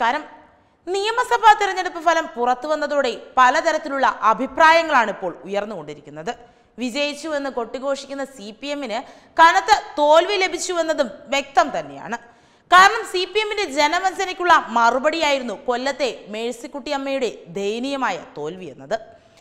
നമസ്കാരം നിയമസഭാ തെരഞ്ഞെടുപ്പ് ഫലം പുറത്തു വന്നതോടെ പലതരത്തിലുള്ള അഭിപ്രായങ്ങളാണ് ഇപ്പോൾ ഉയർന്നുകൊണ്ടിരിക്കുന്നത് വിജയിച്ചു എന്ന് കൊട്ടിഘോഷിക്കുന്ന സി പി എമ്മിന് കനത്ത തോൽവി ലഭിച്ചു എന്നതും വ്യക്തം തന്നെയാണ് കാരണം സി പി എമ്മിന്റെ ജനവഞ്ചനയ്ക്കുള്ള മറുപടിയായിരുന്നു കൊല്ലത്തെ മേഴ്സിക്കുട്ടി അമ്മയുടെ ദയനീയമായ തോൽവി എന്നത്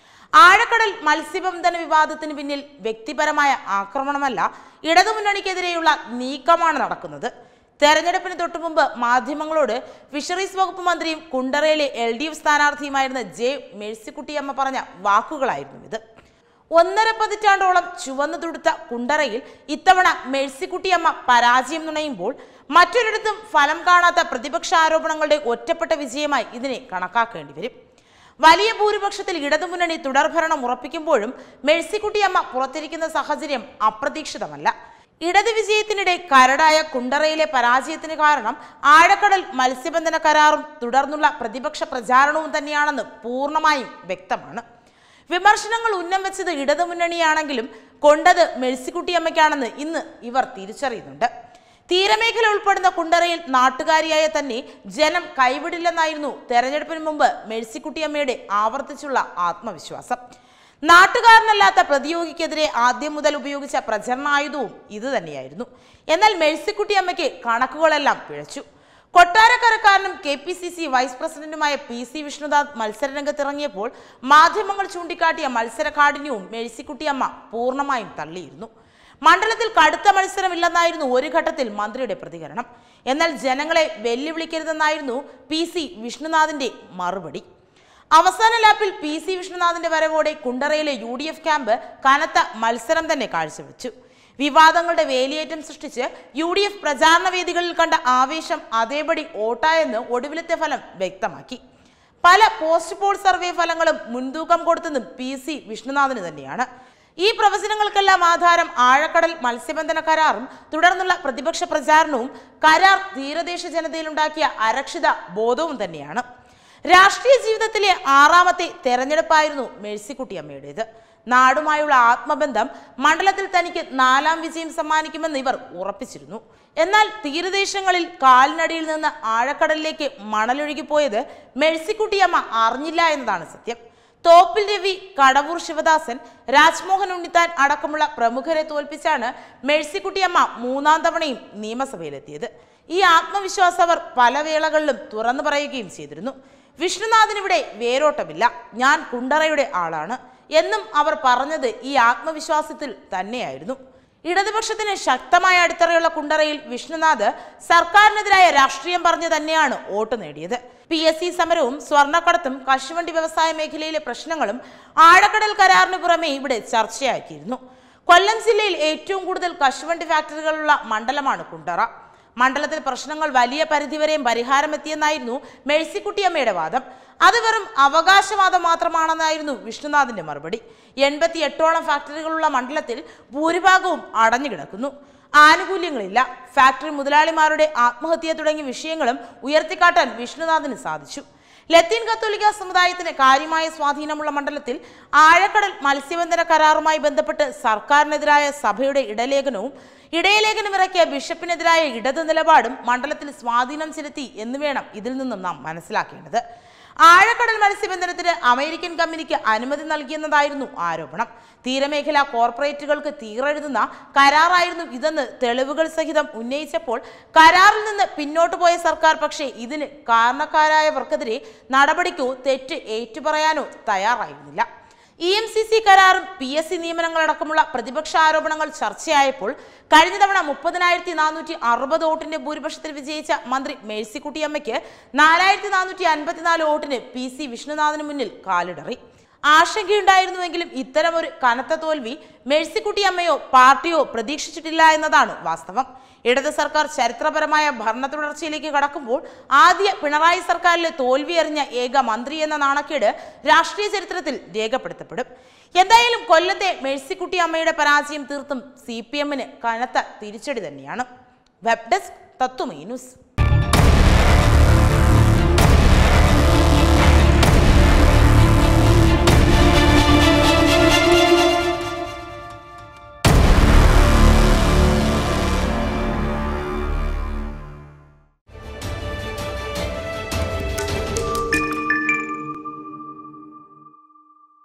ആഴക്കടൽ മത്സ്യബന്ധന വിവാദത്തിന് പിന്നിൽ വ്യക്തിപരമായ ആക്രമണമല്ല ഇടതുമുന്നണിക്കെതിരെയുള്ള നീക്കമാണ് നടക്കുന്നത് തെരഞ്ഞെടുപ്പിന് തൊട്ടു മുമ്പ് മാധ്യമങ്ങളോട് ഫിഷറീസ് വകുപ്പ് മന്ത്രിയും കുണ്ടറയിലെ എൽ ഡി എഫ് സ്ഥാനാർത്ഥിയുമായിരുന്ന ജെ മേഴ്സിക്കുട്ടിയമ്മ പറഞ്ഞ വാക്കുകളായിരുന്നു ഇത് ഒന്നര പതിറ്റാണ്ടോളം ചുവന്നു തുടുത്ത കുണ്ടറയിൽ ഇത്തവണ മേഴ്സിക്കുട്ടിയമ്മ പരാജയം നുണയുമ്പോൾ മറ്റൊരിടത്തും ഫലം കാണാത്ത പ്രതിപക്ഷ ആരോപണങ്ങളുടെ ഒറ്റപ്പെട്ട വിജയമായി ഇതിനെ കണക്കാക്കേണ്ടി വരും വലിയ ഭൂരിപക്ഷത്തിൽ ഇടതുമുന്നണി തുടർഭരണം ഉറപ്പിക്കുമ്പോഴും മേഴ്സിക്കുട്ടിയമ്മ പുറത്തിരിക്കുന്ന സാഹചര്യം അപ്രതീക്ഷിതമല്ല ഇടത് വിജയത്തിനിടെ കരടായ കുണ്ടറയിലെ പരാജയത്തിന് കാരണം ആഴക്കടൽ മത്സ്യബന്ധന കരാറും തുടർന്നുള്ള പ്രതിപക്ഷ പ്രചാരണവും തന്നെയാണെന്ന് പൂർണ്ണമായും വ്യക്തമാണ് വിമർശനങ്ങൾ ഉന്നം വെച്ചത് ഇടതുമുന്നണിയാണെങ്കിലും കൊണ്ടത് മെഴ്സിക്കുട്ടിയമ്മയ്ക്കാണെന്ന് ഇന്ന് ഇവർ തിരിച്ചറിയുന്നുണ്ട് തീരമേഖല ഉൾപ്പെടുന്ന കുണ്ടറയിൽ നാട്ടുകാരിയായ തന്നെ ജനം കൈവിടില്ലെന്നായിരുന്നു തെരഞ്ഞെടുപ്പിന് മുമ്പ് മെഴ്സിക്കുട്ടിയമ്മയുടെ ആവർത്തിച്ചുള്ള ആത്മവിശ്വാസം നാട്ടുകാരനല്ലാത്ത പ്രതിയോഗിക്കെതിരെ ആദ്യം മുതൽ ഉപയോഗിച്ച പ്രചരണായുധവും ഇത് തന്നെയായിരുന്നു എന്നാൽ മെഴ്സിക്കുട്ടിയമ്മയ്ക്ക് കണക്കുകളെല്ലാം പിഴച്ചു കൊട്ടാരക്കരക്കാരനും K P C C vice പ്രസിഡന്റുമായ പി സി വിഷ്ണുദാസ് മത്സരരംഗത്തിറങ്ങിയപ്പോൾ മാധ്യമങ്ങൾ ചൂണ്ടിക്കാട്ടിയ മത്സര കാഠിന്യവും മേഴ്സിക്കുട്ടിയമ്മ പൂർണ്ണമായും തള്ളിയിരുന്നു മണ്ഡലത്തിൽ കടുത്ത മത്സരമില്ലെന്നായിരുന്നു ഒരു ഘട്ടത്തിൽ മന്ത്രിയുടെ പ്രതികരണം എന്നാൽ ജനങ്ങളെ വെല്ലുവിളിക്കരുതെന്നായിരുന്നു പി സി വിഷ്ണുനാഥിന്റെ മറുപടി അവസാന ലാപ്പിൽ പി സി വിഷ്ണുനാഥിന്റെ വരവോടെ കുണ്ടറയിലെ യു ഡി എഫ് ക്യാമ്പ് കനത്ത മത്സരം തന്നെ കാഴ്ചവെച്ചു വിവാദങ്ങളുടെ വേലിയേറ്റം സൃഷ്ടിച്ച് യു ഡി എഫ് പ്രചാരണ വേദികളിൽ കണ്ട ആവേശം അതേപടി ഓട്ടായെന്ന് ഒടുവിലത്തെ ഫലം വ്യക്തമാക്കി പല പോസ്റ്റ് പോൾ സർവേ ഫലങ്ങളും മുൻതൂക്കം കൊടുത്തതും പി സി വിഷ്ണുനാഥിന് തന്നെയാണ് ഈ പ്രവചനങ്ങൾക്കെല്ലാം ആധാരം ആഴക്കടൽ മത്സ്യബന്ധന കരാറും തുടർന്നുള്ള പ്രതിപക്ഷ പ്രചാരണവും കരാർ തീരദേശ ജനതയിലുണ്ടാക്കിയ അരക്ഷിത ബോധവും തന്നെയാണ് രാഷ്ട്രീയ ജീവിതത്തിലെ ആറാമത്തെ തെരഞ്ഞെടുപ്പായിരുന്നു മേഴ്സിക്കുട്ടിയമ്മയുടേത് നാടുമായുള്ള ആത്മബന്ധം മണ്ഡലത്തിൽ തനിക്ക് നാലാം വിജയം സമ്മാനിക്കുമെന്ന് ഇവർ ഉറപ്പിച്ചിരുന്നു എന്നാൽ തീരദേശങ്ങളിൽ കാൽനടിയിൽ നിന്ന് ആഴക്കടലിലേക്ക് മണലൊഴുകിപ്പോയത് മേഴ്സിക്കുട്ടിയമ്മ അറിഞ്ഞില്ല എന്നതാണ് സത്യം തോപ്പിൽ രവി കടവൂർ ശിവദാസൻ രാജ്മോഹൻ ഉണ്ണിത്താൻ അടക്കമുള്ള പ്രമുഖരെ തോൽപ്പിച്ചാണ് മേഴ്സിക്കുട്ടിയമ്മ മൂന്നാം തവണയും നിയമസഭയിലെത്തിയത് ഈ ആത്മവിശ്വാസം അവർ പല വേളകളിലും തുറന്നു പറയുകയും ചെയ്തിരുന്നു വിഷ്ണുനാഥിന് ഇവിടെ വേരോട്ടമില്ല ഞാൻ കുണ്ടറയുടെ ആളാണ് എന്നും അവർ പറഞ്ഞത് ഈ ആത്മവിശ്വാസത്തിൽ തന്നെയായിരുന്നു ഇടതുപക്ഷത്തിന് ശക്തമായ അടിത്തറയുള്ള കുണ്ടറയിൽ വിഷ്ണുനാഥ് സർക്കാരിനെതിരായ രാഷ്ട്രീയം പറഞ്ഞു തന്നെയാണ് വോട്ട് നേടിയത് പി എസ് സി സമരവും സ്വർണ്ണക്കടത്തും കശുവണ്ടി വ്യവസായ മേഖലയിലെ പ്രശ്നങ്ങളും ആഴക്കടൽ കരാറിന് പുറമെ ഇവിടെ ചർച്ചയാക്കിയിരുന്നു കൊല്ലം ജില്ലയിൽ ഏറ്റവും കൂടുതൽ കശുവണ്ടി ഫാക്ടറികളുള്ള മണ്ഡലമാണ് കുണ്ടറ മണ്ഡലത്തിൽ പ്രശ്നങ്ങൾ വലിയ പരിധിവരെയും പരിഹാരമെത്തിയെന്നായിരുന്നു മേഴ്സിക്കുട്ടിയമ്മയുടെ വാദം അത് വെറും അവകാശവാദം മാത്രമാണെന്നായിരുന്നു വിഷ്ണുനാഥിന്റെ മറുപടി എൺപത്തി എട്ടോളം ഫാക്ടറികളുള്ള മണ്ഡലത്തിൽ ഭൂരിഭാഗവും അടഞ്ഞുകിടക്കുന്നു ആനുകൂല്യങ്ങളില്ല ഫാക്ടറി മുതലാളിമാരുടെ ആത്മഹത്യ തുടങ്ങിയ വിഷയങ്ങളും ഉയർത്തിക്കാട്ടാൻ വിഷ്ണുനാഥിന് സാധിച്ചു ലത്തീൻ കത്തോലിക്ക സമുദായത്തിന് കാര്യമായ സ്വാധീനമുള്ള മണ്ഡലത്തിൽ ആഴക്കടൽ മത്സ്യബന്ധന കരാറുമായി ബന്ധപ്പെട്ട് സർക്കാരിനെതിരായ സഭയുടെ ഇടലേഖനവും ഇടയലേഖനം ഇറക്കിയ ബിഷപ്പിനെതിരായ ഇടത് നിലപാടും മണ്ഡലത്തിൽ സ്വാധീനം ചെലുത്തി എന്ന് വേണം ഇതിൽ നിന്നും നാം മനസ്സിലാക്കേണ്ടത് ആഴക്കടൽ മത്സ്യബന്ധനത്തിന് അമേരിക്കൻ കമ്പനിക്ക് അനുമതി നൽകിയെന്നതായിരുന്നു ആരോപണം തീരമേഖല കോർപ്പറേറ്റുകൾക്ക് തീറെഴുതുന്ന കരാറായിരുന്നു ഇതെന്ന് തെളിവുകൾ സഹിതം ഉന്നയിച്ചപ്പോൾ കരാറിൽ നിന്ന് പിന്നോട്ട് പോയ സർക്കാർ പക്ഷേ ഇതിന് കാരണക്കാരായവർക്കെതിരെ നടപടിക്കോ തെറ്റ് ഏറ്റുപറയാനോ തയ്യാറായിരുന്നില്ല ഇ എം സി സി കരാറും പി എസ് സി നിയമനങ്ങളടക്കമുള്ള പ്രതിപക്ഷ ആരോപണങ്ങൾ ചർച്ചയായപ്പോൾ കഴിഞ്ഞ തവണ മുപ്പതിനായിരത്തി നാനൂറ്റി അറുപത് വോട്ടിന്റെ ഭൂരിപക്ഷത്തിൽ വിജയിച്ച മന്ത്രി മേഴ്സിക്കുട്ടിയമ്മയ്ക്ക് നാലായിരത്തി നാനൂറ്റി അൻപത്തിനാല് വോട്ടിന് പി സി വിഷ്ണുനാഥിന് മുന്നിൽ കാലിടറി ആശങ്കയുണ്ടായിരുന്നുവെങ്കിലും ഇത്തരം ഒരു കനത്ത തോൽവി മേഴ്സിക്കുട്ടിയമ്മയോ പാർട്ടിയോ പ്രതീക്ഷിച്ചിട്ടില്ല എന്നതാണ് വാസ്തവം ഇടത് സർക്കാർ ചരിത്രപരമായ ഭരണ തുടർച്ചയിലേക്ക് കടക്കുമ്പോൾ ആദ്യ പിണറായി സർക്കാരിലെ തോൽവി എറിഞ്ഞ ഏക മന്ത്രി എന്ന നാണക്കേട് രാഷ്ട്രീയ ചരിത്രത്തിൽ രേഖപ്പെടുത്തപ്പെടും എന്തായാലും കൊല്ലത്തെ മേഴ്സിക്കുട്ടി അമ്മയുടെ പരാജയം തീർത്തും സി പി എമ്മിന് കനത്ത തിരിച്ചടി തന്നെയാണ് വെബ് ഡെസ്ക് തത്വമേ ന്യൂസ്